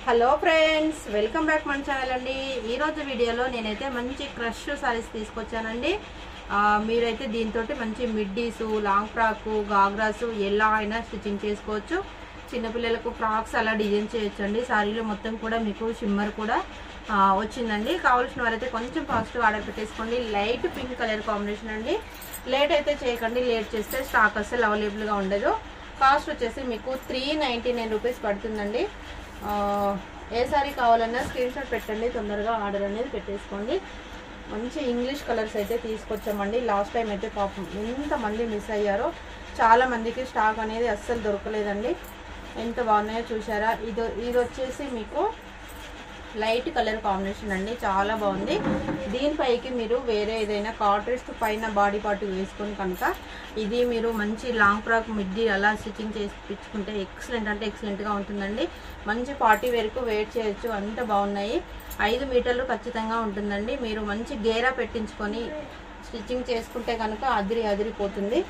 hello friends welcome back మన channel అండి ఈరోజు వీడియోలో నేనైతే మంచి క్రష్ సారీస్ తీసుకొచ్చానండి ఆ, మీరైతే దీంతో మంచి మిడ్డీసు లాంగ్ ఫ్రాక్ గాగ్రాసు ఎలా అయినా స్టిచ్చింగ్ చేసుకోవచ్చు చిన్నపిల్లలకు ఫ్రాక్స్ అలా డిజైన్ చేయొచ్చు అండి సారీలో మొత్తం కూడా మీకు షిమ్మర్ కూడా ఆ, వచ్చిందండి కావాల్సిన వారైతే కొంచెం ఫాస్ట్గా ఆర్డర్ పెట్టేసుకోండి లైట్ పింక్ కలర్ కాంబినేషన్ అండి లేట్ అయితే చేయకండి లేట్ చేస్తే స్టాక్ అసలు అవైలబుల్గా ఉండదు కాస్ట్ వచ్చేసి మీకు త్రీ నైంటీ నైన్ రూపీస్ పడుతుందండి ఆ, ఏ సారీ కావాలన్నా స్క్రీన్ షాట్ పెట్టండి తొందరగా ఆర్డర్ అనేది పెట్టేసుకోండి మంచి ఇంగ్లీష్ కలర్స్ అయితే తీసుకొచ్చామండి లాస్ట్ టైం అయితే పాపం ఎంతమంది మిస్ అయ్యారో చాలా మందికి స్టాక్ అనేది అస్సలు దొరకలేదండి ఎంత బాగున్నాయో చూసారా ఇది ఇది వచ్చేసి మీకు లైట్ కలర్ కాంబినేషన్ అండి చాలా బాగుంది దీనిపైకి మీరు వేరే ఏదైనా కాంట్రాస్ట్ పైన బాడీ పార్ట్ వేసుకొని కనుక ఇది మీరు మంచి లాంగ్ ఫ్రాక్ మిడ్డీ అలా స్టిచ్చింగ్ చేసి పిచ్చుకుంటే ఎక్సలెంట్ అంటే ఎక్సలెంట్గా ఉంటుందండి మంచి పార్టీ వేర్కు వెయిట్ చేయొచ్చు అంత బాగున్నాయి ఐదు మీటర్లు ఖచ్చితంగా ఉంటుందండి మీరు మంచి గేరా పెట్టించుకొని స్టిచ్చింగ్ చేసుకుంటే కనుక అదిరి అదిరిపోతుంది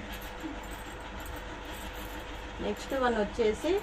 నెక్స్ట్ వన్ వచ్చేసి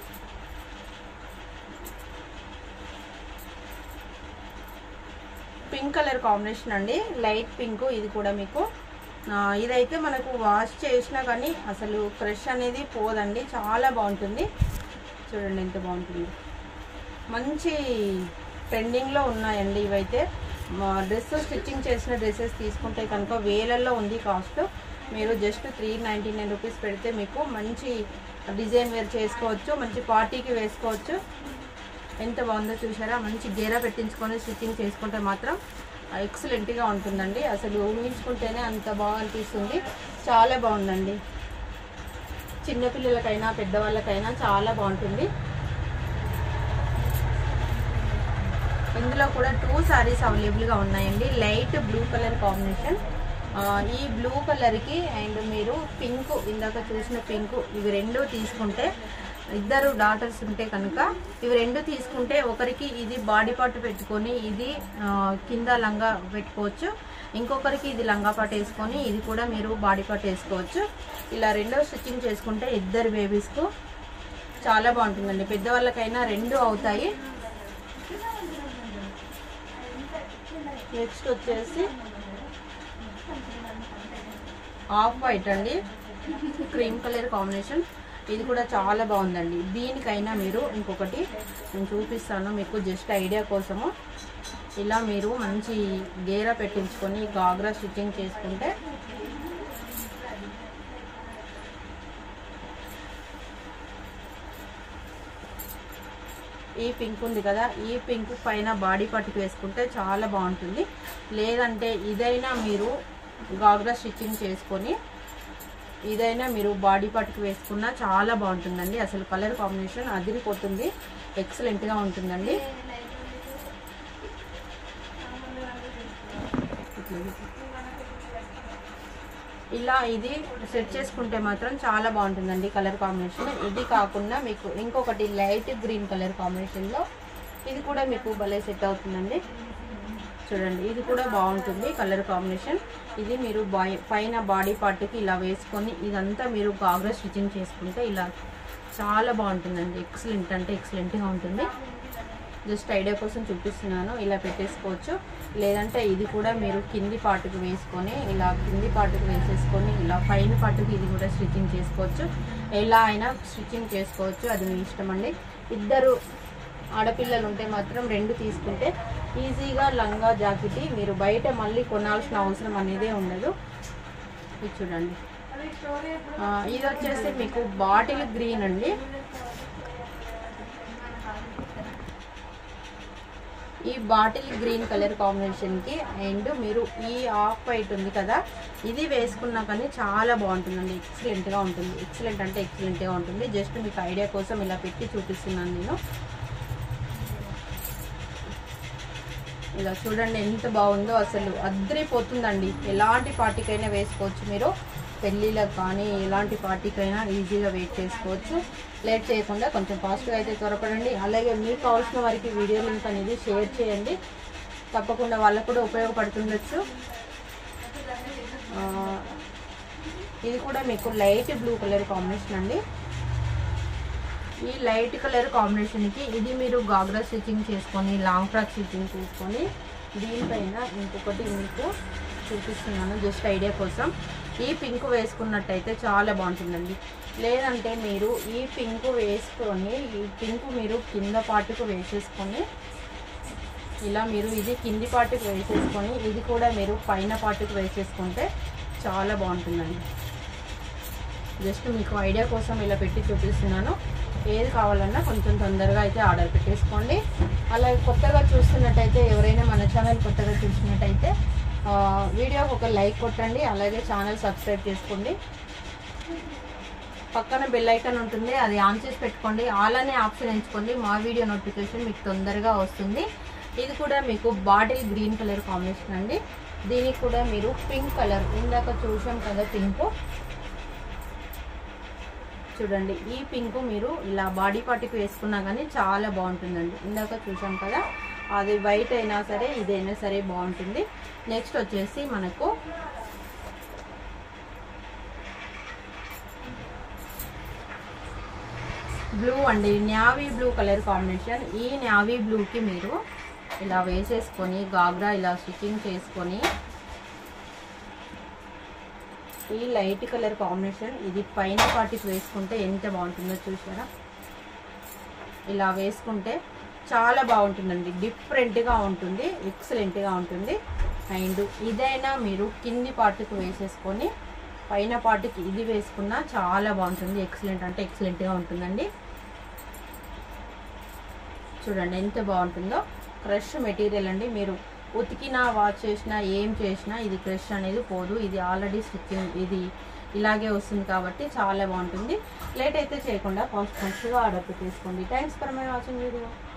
పింక్ కలర్ కాంబినేషన్ అండి లైట్ పింక్ ఇది కూడా మీకు ఆ, ఇదైతే మనకు వాష్ చేసినా కానీ అసలు క్రష్ అనేది పోదండి చాలా బాగుంటుంది చూడండి ఎంత బాగుంటుంది మంచి ట్రెండింగ్లో ఉన్నాయండి ఇవైతే డ్రెస్ స్టిచ్చింగ్ చేసిన డ్రెస్సెస్ తీసుకుంటే కనుక వేలల్లో ఉంది కాస్ట్ మీరు just three ninety nine rupees పెడితే మీకు మంచి డిజైన్ వేర్ చేసుకోవచ్చు మంచి పార్టీకి వేసుకోవచ్చు ఎంత బాగుందో చూసారా మంచి గేరా పెట్టించుకొని స్టిచ్చింగ్ చేసుకుంటే మాత్రం ఎక్సలెంట్గా ఉంటుందండి అసలు ఊహించుకుంటేనే అంత బాగా అనిపిస్తుంది చాలా బాగుందండి చిన్నపిల్లలకైనా పెద్దవాళ్ళకైనా చాలా బాగుంటుంది ఇందులో కూడా టూ సారీస్ అవైలబుల్గా ఉన్నాయండి లైట్ బ్లూ కలర్ కాంబినేషన్ ఆ, ఈ బ్లూ కలర్కి అండ్ మీరు పింక్ ఇందాక చూసిన పింక్ ఇవి రెండు తీసుకుంటే ఇద్దరు డాటర్స్ ఉంటే కనుక ఇవి రెండు తీసుకుంటే ఒకరికి ఇది బాడీ పార్ట్ పెట్టుకొని ఇది ఆ, కింద లంగా పెట్టుకోవచ్చు ఇంకొకరికి ఇది లంగా పాట వేసుకొని ఇది కూడా మీరు బాడీ పార్ట్ వేసుకోవచ్చు ఇలా రెండో స్టిచ్చింగ్ చేసుకుంటే ఇద్దరు బేబీస్కు చాలా బాగుంటుందండి పెద్దవాళ్ళకైనా రెండు అవుతాయి నెక్స్ట్ వచ్చేసి ఆఫ్ వైట్ అండి క్రీమ్ కలర్ కాంబినేషన్ ఇది కూడా చాలా బాగుందండి దీనికైనా మీరు ఇంకొకటి నేను చూపిస్తాను మీకు జస్ట్ ఐడియా కోసము ఇలా మీరు మంచి గేరా పెట్టించుకొని గాగ్రా స్టిచ్చింగ్ చేసుకుంటే ఈ పింక్ ఉంది కదా ఈ పింక్ పైన బాడీ పట్టుకు వేసుకుంటే చాలా బాగుంటుంది లేదంటే ఇదైనా మీరు గాగ్రా స్టిచ్చింగ్ చేసుకొని ఇదైనా మీరు బాడీ పట్టుకు వేసుకున్నా చాలా బాగుంటుందండి అసలు కలర్ కాంబినేషన్ అదిరిపోతుంది ఎక్సలెంట్గా ఉంటుందండి ఇలా ఇది సెట్ చేసుకుంటే మాత్రం చాలా బాగుంటుందండి కలర్ కాంబినేషన్ ఇది కాకుండా మీకు ఇంకొకటి లైట్ గ్రీన్ కలర్ కాంబినేషన్లో ఇది కూడా మీకు భలే సెట్ అవుతుందండి చూడండి ఇది కూడా బాగుంటుంది కలర్ కాంబినేషన్ ఇది మీరు బాయ్ పైన బాడీ పార్ట్కి ఇలా వేసుకొని ఇదంతా మీరు గాగ్రా స్టిచ్చింగ్ చేసుకుంటే ఇలా చాలా బాగుంటుందండి ఎక్సలెంట్ అంటే ఎక్సలెంట్గా ఉంటుంది జస్ట్ ఐడియా కోసం చూపిస్తున్నాను ఇలా పెట్టేసుకోవచ్చు లేదంటే ఇది కూడా మీరు కింది పాటుకు వేసుకొని ఇలా కింది పాటుకు వేసేసుకొని ఇలా పైన పాటుకు ఇది కూడా స్టిచ్చింగ్ చేసుకోవచ్చు ఎలా అయినా స్టిచ్చింగ్ చేసుకోవచ్చు అది మీ ఇష్టం అండి ఇద్దరు ఆడపిల్లలు ఉంటే మాత్రం రెండు తీసుకుంటే ఈజీగా లంగా జాకెట్ మీరు బయట మళ్ళీ కొనాల్సిన అవసరం అనేదే ఉండదు ఇది చూడండి ఆ, ఇది వచ్చేసి మీకు బాటిల్ గ్రీన్ అండి ఈ బాటిల్ గ్రీన్ కలర్ కాంబినేషన్కి అండ్ మీరు ఈ ఆఫ్ వైట్ ఉంది కదా ఇది వేసుకున్నా కానీ చాలా బాగుంటుందండి ఎక్సలెంట్గా ఉంటుంది ఎక్సలెంట్ అంటే ఎక్సలెంట్గా ఉంటుంది జస్ట్ మీకు ఐడియా కోసం ఇలా పెట్టి చూపిస్తున్నాను నేను ఇలా చూడండి ఎంత బాగుందో అసలు అద్దరిపోతుందండి ఎలాంటి పార్టీకైనా వేసుకోవచ్చు మీరు పెళ్ళిళ్ళకి కానీ ఎలాంటి పార్టీకైనా ఈజీగా వెయిట్ చేసుకోవచ్చు లేట్ చేయకుండా కొంచెం ఫాస్ట్గా అయితే త్వరపడండి అలాగే మీకు కావాల్సిన వారికి వీడియో లింక్ అనేది షేర్ చేయండి తప్పకుండా వాళ్ళకు కూడా ఉపయోగపడుతుండొచ్చు ఆ, ఇది కూడా మీకు లైట్ బ్లూ కలర్ కాంబినేషన్ అండి ఈ లైట్ కలర్ కాంబినేషన్కి ఇది మీరు గాగ్రా స్టిచ్చింగ్ చేసుకొని లాంగ్ ఫ్రాక్ స్టిచ్చింగ్ చేసుకొని దీనిపైన ఇంకొకటి మీకు చూపిస్తున్నాను జస్ట్ ఐడియా కోసం ఈ పింక్ వేసుకున్నట్టయితే చాలా బాగుంటుందండి లేదంటే మీరు ఈ పింక్ వేసుకొని ఈ పింక్ మీరు కింద పాటుకు వేసేసుకొని ఇలా మీరు ఇది కింది పాటుకు వేసేసుకొని ఇది కూడా మీరు పైన పాటుకు వేసేసుకుంటే చాలా బాగుంటుందండి జస్ట్ మీకు ఐడియా కోసం ఇలా పెట్టి చూపిస్తున్నాను ఏది కావాలన్నా కొంచెం తొందరగా అయితే ఆర్డర్ పెట్టేసుకోండి అలాగే కొత్తగా చూస్తున్నట్టయితే ఎవరైనా మన ఛానల్ కొత్తగా చూసినట్టయితే ఆ, వీడియోకి ఒక లైక్ కొట్టండి అలాగే ఛానల్ సబ్స్క్రైబ్ చేసుకోండి పక్కన బెల్ ఐకాన్ ఉంటుంది అది ఆన్ చేసి పెట్టుకోండి ఆల్ అనే ఆప్షన్ ఎంచుకోండి మా వీడియో నోటిఫికేషన్ మీకు తొందరగా వస్తుంది ఇది కూడా మీకు బాటిల్ గ్రీన్ కలర్ కాంబినేషన్ అండి దీనికి కూడా మీరు పింక్ కలర్ ఇందాక చూసాం కదా పింక్ చూడండి ఈ పింక్ మీరు ఇలా బాడీ పార్టీకి వేసుకున్నా కానీ చాలా బాగుంటుందండి ఇందాక చూసాం కదా అది వైట్ అయినా సరే ఇదైనా సరే బాగుంటుంది నెక్స్ట్ వచ్చేసి మనకు బ్లూ అండి న్యావీ బ్లూ కలర్ కాంబినేషన్ ఈ న్యావీ బ్లూకి మీరు ఇలా వేసేసుకొని గాగ్రా ఇలా స్టిచ్చింగ్ చేసుకొని ఈ లైట్ కలర్ కాంబినేషన్ ఇది పైన పాటికి వేసుకుంటే ఎంత బాగుంటుందో చూసారా ఇలా వేసుకుంటే చాలా బాగుంటుందండి డిఫరెంట్గా ఉంటుంది ఎక్సలెంట్గా ఉంటుంది అండ్ ఇదైనా మీరు కింది పార్ట్కి వేసేసుకొని పైన పార్ట్కి ఇది వేసుకున్నా చాలా బాగుంటుంది ఎక్సలెంట్ అంటే ఎక్సలెంట్గా ఉంటుందండి చూడండి ఎంత బాగుంటుందో క్రష్ మెటీరియల్ అండి మీరు ఉతికినా వాష్ చేసినా ఏం చేసినా ఇది క్రష్ అనేది పోదు ఇది ఆల్రెడీ స్టిచ్చింగ్ ఇది ఇలాగే వస్తుంది కాబట్టి చాలా బాగుంటుంది లేట్ అయితే చేయకుండా ఫస్ట్ ఫస్ట్గా ఆర్డర్ పెట్టేసుకోండి thanks for my watching video